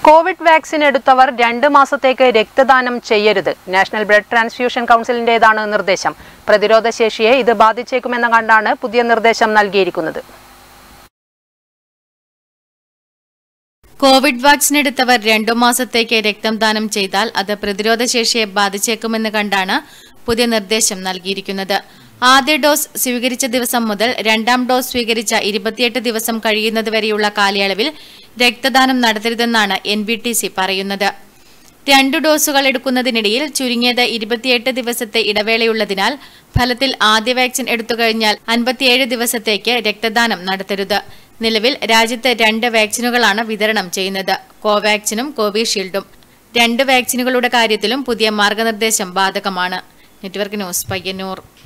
Covid vaccine എടുത്തവർ രണ്ട് മാസത്തേക്ക് രക്തദാനം ചെയ്യരുത് നാഷണൽ ബ്ലഡ് ട്രാൻസ്ഫ്യൂഷൻ കൗൺസിലിന്റേതാണ് നിർദ്ദേശം പ്രതിരോധ ശേഷിയെ ഇത് ബാധിച്ചേക്കുമെന്ന് കണ്ടാണ് പുതിയ നിർദ്ദേശം നൽകിയിരിക്കുന്നത് കോവിഡ് വാക്സിൻ എടുത്തവർ രണ്ടു മാസത്തേക്ക് രക്തം ദാനം ചെയ്താൽ അത് പ്രതിരോധ ശേഷിയെ ബാധിച്ചേക്കുമെന്ന് കണ്ടാണ് പുതിയ നിർദ്ദേശം നൽകിയിരിക്കുന്നത് ആദ്യ ഡോസ് സ്വീകരിച്ച ദിവസം മുതൽ രണ്ടാം ഡോസ് സ്വീകരിച്ച ഇരുപത്തിയെട്ട് ദിവസം കഴിയുന്നതുവരെയുള്ള കാലയളവിൽ രക്തദാനം നടത്തരുതെന്നാണ് എൻ ബി ടി സി പറയുന്നത് രണ്ടു ഡോസുകൾ എടുക്കുന്നതിനിടയിൽ ചുരുങ്ങിയത് ഇരുപത്തിയെട്ട് ദിവസത്തെ ഇടവേളയുള്ളതിനാൽ ഫലത്തിൽ ആദ്യ വാക്സിൻ എടുത്തുകഴിഞ്ഞാൽ അൻപത്തിയേഴ് ദിവസത്തേക്ക് രക്തദാനം നടത്തരുത് നിലവിൽ രാജ്യത്ത് രണ്ട് വാക്സിനുകളാണ് വിതരണം ചെയ്യുന്നത് കോവാക്സിനും കോവിഷീൽഡും രണ്ട് വാക്സിനുകളുടെ കാര്യത്തിലും പുതിയ മാർഗനിർദ്ദേശം ബാധകമാണ് നെറ്റ്വർക്ക് ന്യൂസ് പയ്യന്നൂർ